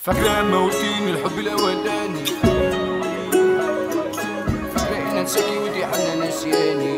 فاكرة موتين الحب الأولاني فاكرة إن أنساكي ودي حنا نسياني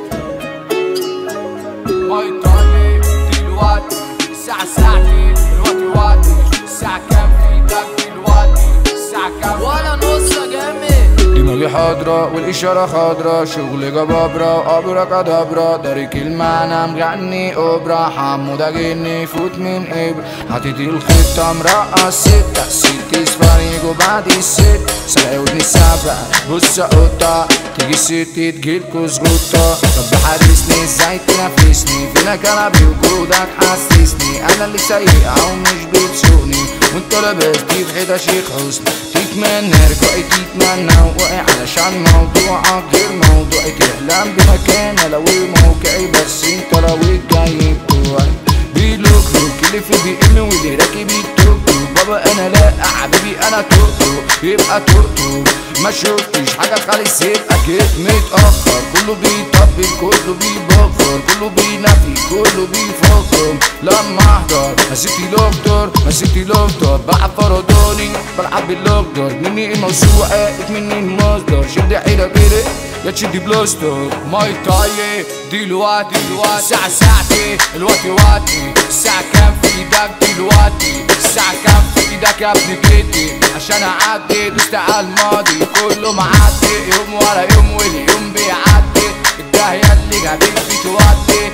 ماي طايق دلوقتي الساعة ساعتي الوقت وقتي الساعة كام في ايدك دلوقتي الساعة كام ولا نص يا جامد دماغي حاضرة والإشارة خضرة شغل جبابرة وأبرة كدبرة دارك المعنى مغني أوبرا حمودة جني فوت من إبرة حاطط الخطة مرقص ستة ست سفاريج وبعد الست سرقة ودني السبع بص قطة تيجي الست تجيلكوا زغطة رب حارسني ازاي تنافسني فينا كلامي وجودك حسسني أنا اللي سايقها ومش بتسوقني وانت لابستي في حيطة شيخ حسني تتمنى رجوعي تتمنى وقع علشان موضوعك غير موضوعي تحلم بمكان لو موقعي بس انت لو الجاي بتوعي بيلوك لوك اللي في بي ام واللي راكب التوك توك بابا انا لا حبيبي انا توك توك يبقى توك توك ما شفتش حاجة خالص يبقى جيت متأخر كله بيطبل كله بيبخر كله بينفي كله بيفكر لما احضر مسكتي لوكتور مسكتي لوكتور بلعب فرضاني بلعب باللوكتور مني الموسوعة مني المصدر شد حيلة كده يا تشدي بلاستر ماي تايه دلوقتي دلوقتي الساعة ساعتي الوقت وقتي الساعة كام في ايدك دلوقتي الساعة كام في ايدك يا ابن جدي عشان اعدي دوست على الماضي كله معدي يوم ورا يوم واليوم بيعدي الداهية اللي جابت بتودي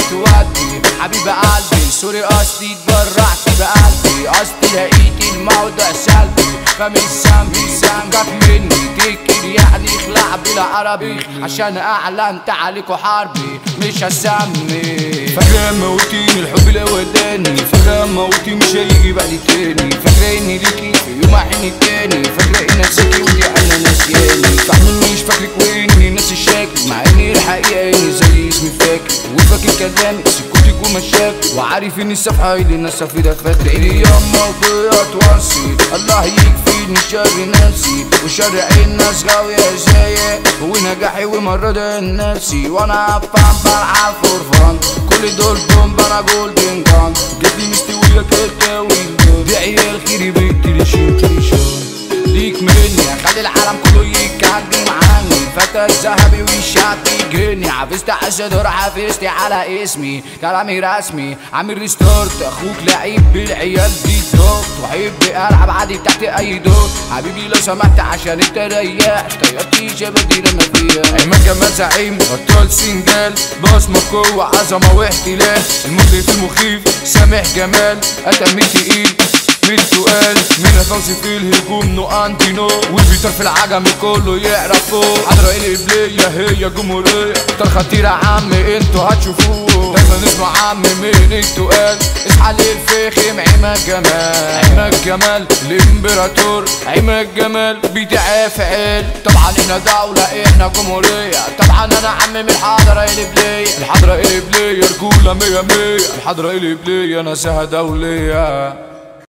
بتودي حبيب قلبي سوري قصدي اتبرعت بقلبي قصدي لقيت الموضوع سلبي فمش ذنبي ذنبك مني تكر يعني اخلع بالعربي عشان اعلنت عليكوا حربي مش هسمي فاكرة موتين الحب الاولاني فاكرة موتي مش هيجي بعد تاني فاكرة اني ليكي في يوم احن التاني فاكرة ان انساكي ودي انا ناسياني فاهمنيش فاكرك واني ناسي الشكل مع اني الحقيقة اني زي اسمي فاكر وفاكر كلامي سكوتك ومشاكل وعارف ان الصفحة اللي الناس في ده فاكرة ايدي ياما وبيتوصي الله يكفيني شر نفسي وشر الناس غاوية زيي ونجاحي ومرض نفسي وانا افهم بلعب فور فان كل دول بوم انا جولدن جان جبلي مستوية كتاوي بعيال خيري بالتريشين تريشين ليك مني خلي العالم كله يتكلم عني فتى الذهبي ويشعبي جني حافظت على الشدور حافظت على اسمي كلامي رسمي عامل ريستارت اخوك لعيب بالعيال دي دوت واحب العب عادي تحت اي دور حبيبي لو سمحت عشان انت ريحت طيارتي شبدي لما فيها عماد جمال زعيم بطل سنجال بصمة قوة عظمة واحتلال المخيف المخيف سامح جمال قتل مين تقيل مين تقال مين فوزي في الهجوم نو انتي نو والبيتر في العجم كله يعرفوه حضرة القبلية هي جمهورية اختار خطيرة عم انتوا هتشوفوه دايما نسمع عم مين التقال اصحى للفخم عماد جمال عماد جمال الامبراطور عماد جمال بيدعي فعل طبعا احنا دولة احنا جمهورية طبعا انا عم من الحضرة القبلية الحضرة القبلية رجولة مية مية الحضرة القبلية ناسها دولية